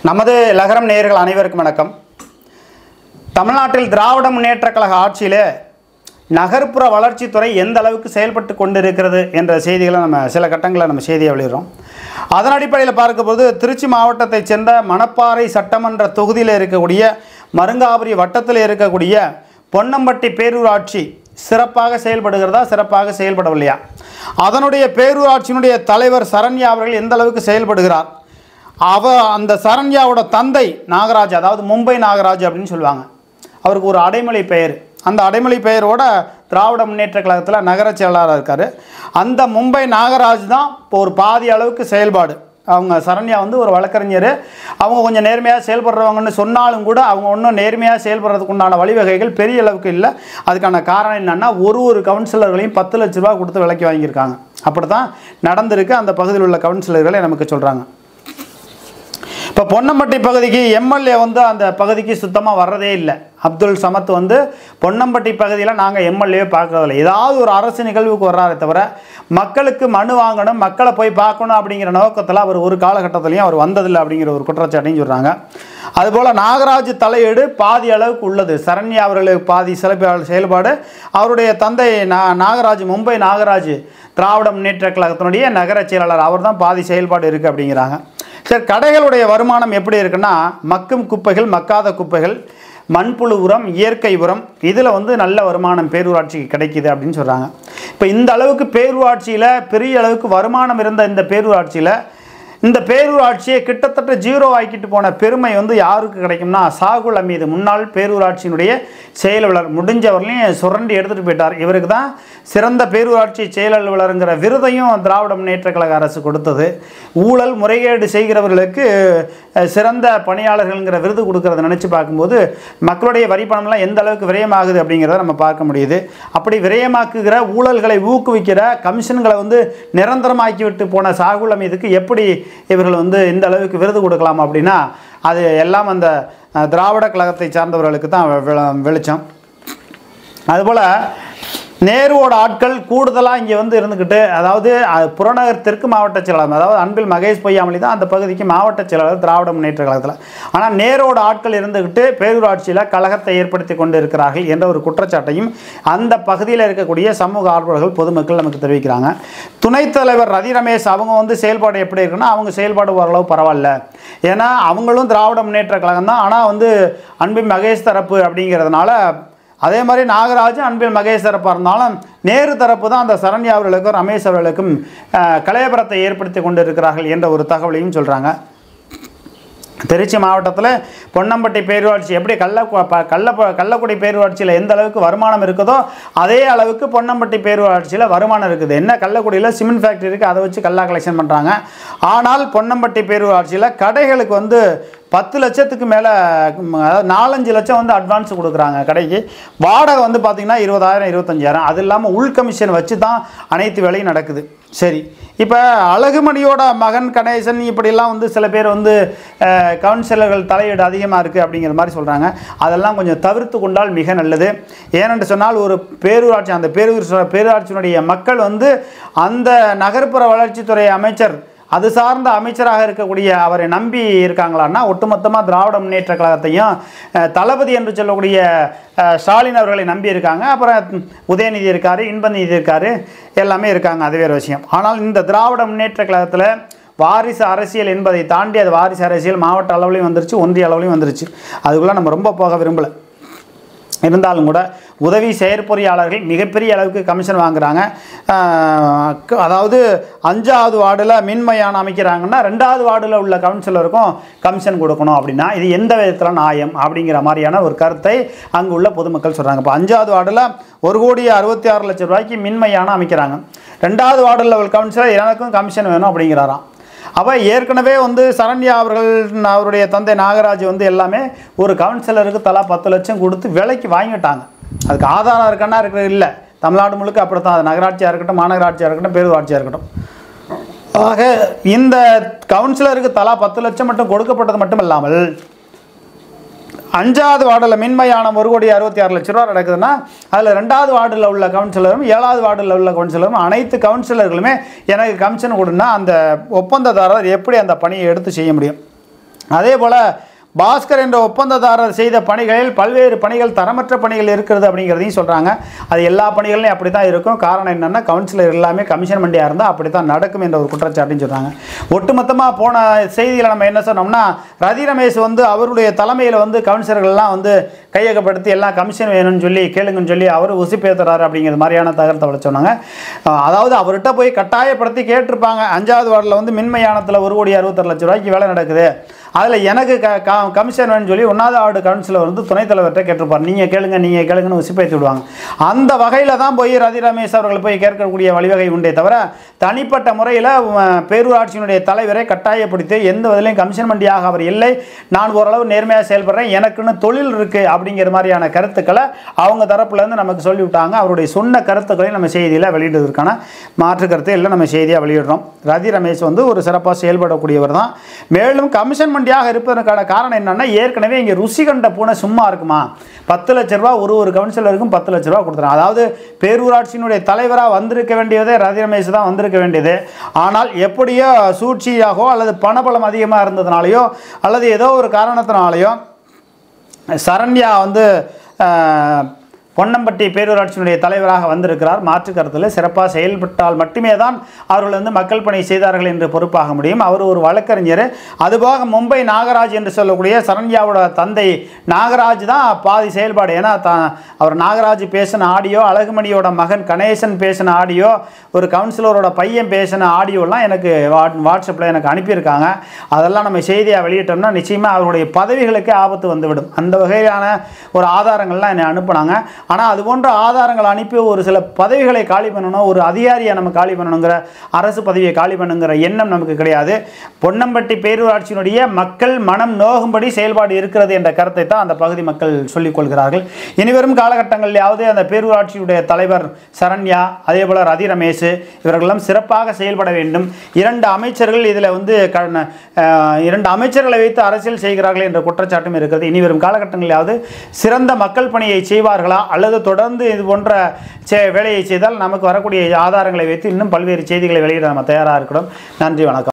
நமது லகரம் நேயர்கள் அனைவருக்கும் வணக்கம் தமிழ்நாட்டில் திராவிட முன்னேற்றக் கழக ஆட்சியிலே நகர்ப்புற வளர்ச்சித்துறை எந்த அளவுக்கு செயல்பட்டு கொண்டிருக்கிறது என்ற செய்திகளை நம்ம சில கட்டங்களில் நம்ம செய்தியை வெளியிடுறோம் அதன் அடிப்படையில் பார்க்கும்போது திருச்சி மாவட்டத்தைச் சேர்ந்த மணப்பாறை சட்டமன்ற தொகுதியில் இருக்கக்கூடிய மருங்காபுரி வட்டத்தில் இருக்கக்கூடிய பொன்னம்பட்டி பேரூராட்சி சிறப்பாக செயல்படுகிறதா சிறப்பாக செயல்படவில்லையா அதனுடைய பேரூராட்சியினுடைய தலைவர் சரண்யா அவர்கள் எந்த அளவுக்கு செயல்படுகிறார் அவ அந்த சரண்யாவோட தந்தை நாகராஜ் அதாவது மும்பை நாகராஜ் அப்படின்னு சொல்லுவாங்க அவருக்கு ஒரு அடைமொழி பெயர் அந்த அடைமொழி பெயரோட திராவிட முன்னேற்ற கழகத்தில் நகர செயலாளராக இருக்கார் அந்த மும்பை நாகராஜ் தான் இப்போ ஒரு பாதி அளவுக்கு செயல்பாடு அவங்க சரண்யா வந்து ஒரு வழக்கறிஞர் அவங்க கொஞ்சம் நேர்மையாக செயல்படுறவங்கன்னு சொன்னாலும் கூட அவங்க ஒன்றும் நேர்மையாக செயல்படுறதுக்கு உண்டான வழிவகைகள் பெரிய அளவுக்கு இல்லை அதுக்கான காரணம் என்னென்னா ஒரு ஒரு கவுன்சிலர்களையும் பத்து லட்ச ரூபா கொடுத்து விலைக்கு வாங்கியிருக்காங்க அப்படி தான் நடந்திருக்கு அந்த பகுதியில் உள்ள கவுன்சிலர்களை நமக்கு சொல்கிறாங்க இப்போ பொன்னம்பட்டி பகுதிக்கு எம்எல்ஏ வந்து அந்த பகுதிக்கு சுத்தமாக வர்றதே இல்லை அப்துல் சமத் வந்து பொன்னம்பட்டி பகுதியில் நாங்கள் எம்எல்ஏ பார்க்கறதில்ல ஏதாவது ஒரு அரசு நிகழ்வுக்கு வர்றாரே தவிர மக்களுக்கு மனு வாங்கணும் மக்களை போய் பார்க்கணும் அப்படிங்கிற நோக்கத்தில் அவர் ஒரு காலகட்டத்திலையும் அவர் வந்ததில்லை அப்படிங்கிற ஒரு குற்றச்சாட்டையும் சொல்கிறாங்க அதுபோல் நாகராஜ் தலையீடு பாதி அளவுக்கு உள்ளது சரண்யா அவர்களுக்கு பாதி சிறப்பு செயல்பாடு அவருடைய தந்தை நா நாகராஜ் மும்பை நாகராஜ் திராவிட முன்னேற்ற கழகத்தினுடைய நகர செயலாளர் அவர் தான் பாதி செயல்பாடு இருக்குது அப்படிங்கிறாங்க சரி கடைகளுடைய வருமானம் எப்படி இருக்குன்னா மக்கும் குப்பைகள் மக்காத குப்பைகள் மண்புழு உரம் இயற்கை உரம் இதில் வந்து நல்ல வருமானம் பேரூராட்சிக்கு கிடைக்குது அப்படின்னு சொல்கிறாங்க இப்போ இந்த அளவுக்கு பேரூராட்சியில் பெரிய அளவுக்கு வருமானம் இருந்த இந்த பேரூராட்சியில் இந்த பேரூராட்சியை கிட்டத்தட்ட ஜீரோ ஆக்கிட்டு போன பெருமை வந்து யாருக்கு கிடைக்கும்னா சாகுல் அமீது முன்னாள் பேரூராட்சியினுடைய செயலாளர் முடிஞ்சவர்களையும் சுரண்டி எடுத்துகிட்டு போயிட்டார் இவருக்கு தான் சிறந்த பேரூராட்சி செயலாளருங்கிற விருதையும் திராவிட முன்னேற்ற கழக அரசு கொடுத்தது ஊழல் முறைகேடு செய்கிறவர்களுக்கு அஹ், சிறந்த பணியாளர்கள்ங்கிற விருது கொடுக்கறத நினச்சி பார்க்கும்போது மக்களுடைய வரி பணம்லாம் எந்த அளவுக்கு விரயமாகுது அப்படிங்கிறத நம்ம பார்க்க முடியுது அப்படி விரயமாக்குகிற ஊழல்களை ஊக்குவிக்கிற கமிஷன்களை வந்து நிரந்தரமாக்கி விட்டு போன சாகுல் அமீதுக்கு எப்படி இவர்கள் வந்து இந்த அளவுக்கு விருது கொடுக்கலாம் அப்படின்னா அது எல்லாம் அந்த அஹ், திராவிட கழகத்தை சார்ந்தவர்களுக்கு தான் வெ- வெ- வெளிச்சம் அதுபோல் நேருவோட ஆட்கள் கூடுதலாக இங்கே வந்து இருந்துக்கிட்டு அதாவது அஹ், புறநகர் தெற்கு மாவட்ட செயலாளர் அதாவது அன்பில் மகேஷ் பொய்யாமொழி தான் அந்த பகுதிக்கு மாவட்ட செயலாளர் திராவிட முன்னேற்ற கழகத்தில் ஆனால் நேரோட ஆட்கள் இருந்துக்கிட்டு பேரூராட்சியில் கழகத்தை ஏற்படுத்தி கொண்டு இருக்கிறார்கள் என்ற ஒரு குற்றச்சாட்டையும் அந்த பகுதியில் இருக்கக்கூடிய சமூக ஆர்வலர்கள் பொதுமக்கள் நமக்கு தெரிவிக்கிறாங்க துணைத் தலைவர் ரதி ரமேஷ் அவங்க வந்து செயல்பாடு எப்படி இருக்குன்னா அவங்க செயல்பாடு ஓரளவு பரவாயில்ல ஏன்னா அவங்களும் திராவிட முன்னேற்ற கழகம் தான் ஆனால் வந்து அன்பில் மகேஷ் தரப்பு அப்படிங்கிறதுனால அதே மாதிரி நாகராஜ் அன்பில் மகேஷ் தரப்பாக இருந்தாலும் நேரு தரப்பு தான் அந்த சரண்யா அவர்களுக்கும் ரமேஷ் அவர்களுக்கும் அஹ், கலையபரத்தை ஏற்படுத்தி கொண்டு இருக்கிறார்கள் என்ற ஒரு தகவலையும் சொல்கிறாங்க திருச்சி மாவட்டத்தில் பொன்னம்பட்டி பேரூராட்சி எப்படி கள்ள கள்ள கள்ளக்குடி பேரூராட்சியில் எந்த அளவுக்கு வருமானம் இருக்குதோ அதே அளவுக்கு பொன்னம்பட்டி பேரூராட்சியில் வருமானம் இருக்குது என்ன கள்ளக்குடியில் சிமெண்ட் ஃபேக்ட்ரி இருக்குது அதை வச்சு கல்லா கலெக்ஷன் பண்ணுறாங்க ஆனால் பொன்னம்பட்டி பேரூராட்சியில் கடைகளுக்கு வந்து பத்து லட்சத்துக்கு மேலே அதாவது நாலஞ்சு லட்சம் வந்து அட்வான்ஸ் கொடுக்குறாங்க கடைக்கு வாடகை வந்து பார்த்திங்கன்னா இருபதாயிரம் இருபத்தஞ்சாயிரம் அது இல்லாமல் உள் கமிஷன் வச்சு தான் அனைத்து வேலையும் நடக்குது சரி இப்போ அழகுமணியோட மகன் கணேசன் இப்படிலாம் வந்து சில பேர் வந்து அஹ், கவுன்சிலர்கள் தலையீடு அதிகமாக இருக்குது அப்படிங்கிற மாதிரி சொல்கிறாங்க அதெல்லாம் கொஞ்சம் தவிர்த்து கொண்டால் மிக நல்லது ஏனென்று சொன்னால் ஒரு பேரூராட்சி அந்த பேரூர் பேரூராட்சியினுடைய மக்கள் வந்து அந்த நகர்ப்புற வளர்ச்சித்துறை அமைச்சர் அது சார்ந்த அமைச்சராக இருக்கக்கூடிய அவரை நம்பி இருக்காங்களான்னா ஒட்டுமொத்தமாக திராவிட முன்னேற்ற கழகத்தையும் அஹ், தளபதி என்று சொல்லக்கூடிய அஹ், ஸ்டாலின் அவர்களை நம்பி இருக்காங்க அப்புறம் உதயநிதி இருக்கார் இன்பநிதி இருக்கார் எல்லாமே இருக்காங்க அது வேறு விஷயம் ஆனால் இந்த திராவிட முன்னேற்ற கழகத்தில் வாரிசு அரசியல் என்பதை தாண்டி அது வாரிசு அரசியல் மாவட்ட அளவுலையும் வந்துருச்சு ஒன்றிய அளவுலையும் வந்துருச்சு அதுக்குள்ளே நம்ம ரொம்ப போக விரும்பலை இருந்தாலும் கூட உதவி செயற்பொறியாளர்கள் மிகப்பெரிய அளவுக்கு கமிஷன் வாங்குறாங்க ஆஹ் க- அதாவது அஞ்சாவது வார்டில் மின்மயானம் அமைக்கிறாங்கன்னா ரெண்டாவது வார்டில் உள்ள கவுன்சிலருக்கும் கமிஷன் கொடுக்கணும் அப்படின்னா இது எந்த விதத்தில் நியாயம் அப்படிங்கிற மாதிரியான ஒரு கருத்தை அங்கு உள்ள பொதுமக்கள் சொல்கிறாங்க இப்போ அஞ்சாவது வார்டில் ஒரு கோடி அறுபத்தி ஆறு லட்சம் ரூபாய்க்கு மின்மயானம் அமைக்கிறாங்க ரெண்டாவது வார்டில் உள்ள கவுன்சிலர் எனக்கும் கமிஷன் வேணும் அப்படிங்கிறாராம் அப்போ ஏற்கனவே வந்து சரண்யா அவர்கள் அவருடைய தந்தை நாகராஜ் வந்து எல்லாமே ஒரு கவுன்சிலருக்கு தலா பத்து லட்சம் கொடுத்து விலைக்கு வாங்கிட்டாங்க அதுக்கு ஆதாரம் இருக்கான்னா இருக்கிறது இல்லை தமிழ்நாடு முழுக்க அப்படி தான் அது நகராட்சியாக இருக்கட்டும் மாநகராட்சியாக இருக்கட்டும் பேரூராட்சியாக இருக்கட்டும் ஆக இந்த கவுன்சிலருக்கு தலா பத்து லட்சம் மட்டும் கொடுக்கப்பட்டது மட்டும் இல்லாமல் அஞ்சாவது வார்டில் மின்மயானம் ஒரு கோடி அறுபத்தி ஆறு லட்ச ரூபா நடக்குதுன்னா அதில் ரெண்டாவது வார்டில் உள்ள கவுன்சிலரும் ஏழாவது வார்டில் உள்ள கவுன்சிலரும் அனைத்து கவுன்சிலர்களுமே எனக்கு கமிஷன் கொடுன்னா அந்த ஒப்பந்ததாரர் எப்படி அந்த பணியை எடுத்து செய்ய முடியும் அதே போல் பாஸ்கர் என்ற ஒப்பந்ததாரர் செய்த பணிகளில் பல்வேறு பணிகள் தரமற்ற பணிகள் இருக்கிறது அப்படிங்கிறதையும் சொல்கிறாங்க அது எல்லா பணிகளையும் அப்படி தான் இருக்கும் காரணம் என்னென்னா கவுன்சிலர் எல்லாமே கமிஷன் மண்டியாக இருந்தால் அப்படி தான் நடக்கும் என்ற ஒரு குற்றச்சாட்டையும் சொல்கிறாங்க ஒட்டுமொத்தமாக போன செய்தியில் நம்ம என்ன சொன்னோம்னா ரதி ரமேஷ் வந்து அவருடைய தலைமையில் வந்து கவுன்சிலர்கள்லாம் வந்து கையகப்படுத்தி எல்லாம் கமிஷன் வேணும்னு சொல்லி கேளுங்கன்னு சொல்லி அவர் உசுப்பேத்துறாரு அப்படிங்கிற மாதிரியான தகவலை சொன்னாங்க அஹ் அதாவது அவர்கிட்ட போய் கட்டாயப்படுத்தி கேட்டிருப்பாங்க அஞ்சாவது வார்டில் வந்து மின்மயானத்தில் ஒரு கோடி அறுபத்தாறு லட்சம் ரூபாய்க்கு வேலை நடக்குது அதில் எனக்கு க க- கமிஷன் வேணும்னு சொல்லி ஒன்றாவது வார்டு கவுன்சிலர் வந்து துணைத் தலைவர்கிட்ட கேட்டிருப்பார் நீங்கள் கேளுங்க நீங்கள் கேளுங்கன்னு உசுப்பேத்தி விடுவாங்க அந்த வகையில் தான் போய் ரதி ரமேஷ் அவர்கள் போய் கேட்கக்கூடிய வழிவகை உண்டே தவிர தனிப்பட்ட முறையில் பேரூராட்சியினுடைய தலைவரை கட்டாயப்படுத்தி எந்த விதத்திலையும் கமிஷன் மண்டியாக அவர் இல்லை நான் ஓரளவு நேர்மையாக செயல்படுறேன் எனக்குன்னு தொழில் இருக்குது அப்படிங்கிற மாதிரியான கருத்துக்களை அவங்க தரப்புலேருந்து நமக்கு சொல்லிவிட்டாங்க அவருடைய சொன்ன கருத்துக்களையும் நம்ம செய்தியில் வெளியிடுவதற்கான மாற்று கருத்தை எல்லாம் நம்ம செய்தியாக வெளியிடுறோம் ரதி ரமேஷ் வந்து ஒரு சிறப்பாக செயல்படக்கூடியவர் தான் மேலும் கமிஷன் மண்டியாக இருப்பதற்கான காரணம் என்னன்னா ஏற்கனவே இங்கே ருசி கண்ட பூனை சும்மா இருக்குமா பத்து லட்ச ரூபா ஒரு ஒரு கவுன்சிலருக்கும் பத்து லட்ச ரூபா கொடுத்துறாங்க அதாவது பேரூராட்சியினுடைய தலைவராக வந்திருக்க வேண்டியதே ரதி ரமேஷ் தான் வந்திருக்க வேண்டியது ஆனால் எப்படியோ சூழ்ச்சியாகவோ அல்லது பணபலம் அதிகமாக இருந்ததுனாலையோ அல்லது ஏதோ ஒரு காரணத்தினாலையோ சரண்யா வந்து அஹ், பொன்னம்பட்டி பேரூராட்சியினுடைய தலைவராக வந்திருக்கிறார் மாற்று கருத்தில் சிறப்பாக செயல்பட்டால் மட்டுமே தான் அவர்கள் வந்து மக்கள் பணி செய்தார்கள் என்று பொறுப்பாக முடியும் அவர் ஒரு வழக்கறிஞர் அதுபோக மும்பை நாகராஜ் என்று சொல்லக்கூடிய சரண்யாவோட தந்தை நாகராஜ் தான் பாதி செயல்பாடு ஏன்னா த அவர் நாகராஜ் பேசின ஆடியோ அழகுமணியோட மகன் கணேசன் பேசின ஆடியோ ஒரு கவுன்சிலரோட பையன் பேசின ஆடியோலாம் எனக்கு வாட் வாட்ஸ்அப்பில் எனக்கு அனுப்பியிருக்காங்க அதெல்லாம் நம்ம செய்தியாக வெளியிட்டோம்னா நிச்சயமாக அவருடைய பதவிகளுக்கே ஆபத்து வந்துவிடும் அந்த வகையான ஒரு ஆதாரங்கள்லாம் என்னை அனுப்புனாங்க ஆனால் அது போன்ற ஆதாரங்களை அனுப்பி ஒரு சில பதவிகளை காலி பண்ணணும் ஒரு அதிகாரியை நம்ம காலி பண்ணணுங்கிற அரசு பதவியை காலி பண்ணுங்கிற எண்ணம் நமக்கு கிடையாது பொன்னம்பட்டி பேரூராட்சியினுடைய மக்கள் மனம் நோகும்படி செயல்பாடு இருக்கிறது என்ற கருத்தை தான் அந்த பகுதி மக்கள் சொல்லிக் கொள்கிறார்கள் இனிவரும் காலகட்டங்களிலாவது அந்த பேரூராட்சியுடைய தலைவர் சரண்யா அதே போல் ரதி ரமேஷ் இவர்களெல்லாம் சிறப்பாக செயல்பட வேண்டும் இரண்டு அமைச்சர்கள் இதில் வந்து க அஹ், இரண்டு அமைச்சர்களை வைத்து அரசியல் செய்கிறார்கள் என்ற குற்றச்சாட்டும் இருக்கிறது இனி வரும் காலகட்டங்களிலாவது சிறந்த மக்கள் பணியை செய்வார்களா அல்லது தொடர்ந்து இது போன்ற செ- வேலையை செய்தால் நமக்கு வரக்கூடிய ஆதாரங்களை வைத்து இன்னும் பல்வேறு செய்திகளை வெளியிட நம்ம தயாராக இருக்கிறோம் நன்றி வணக்கம்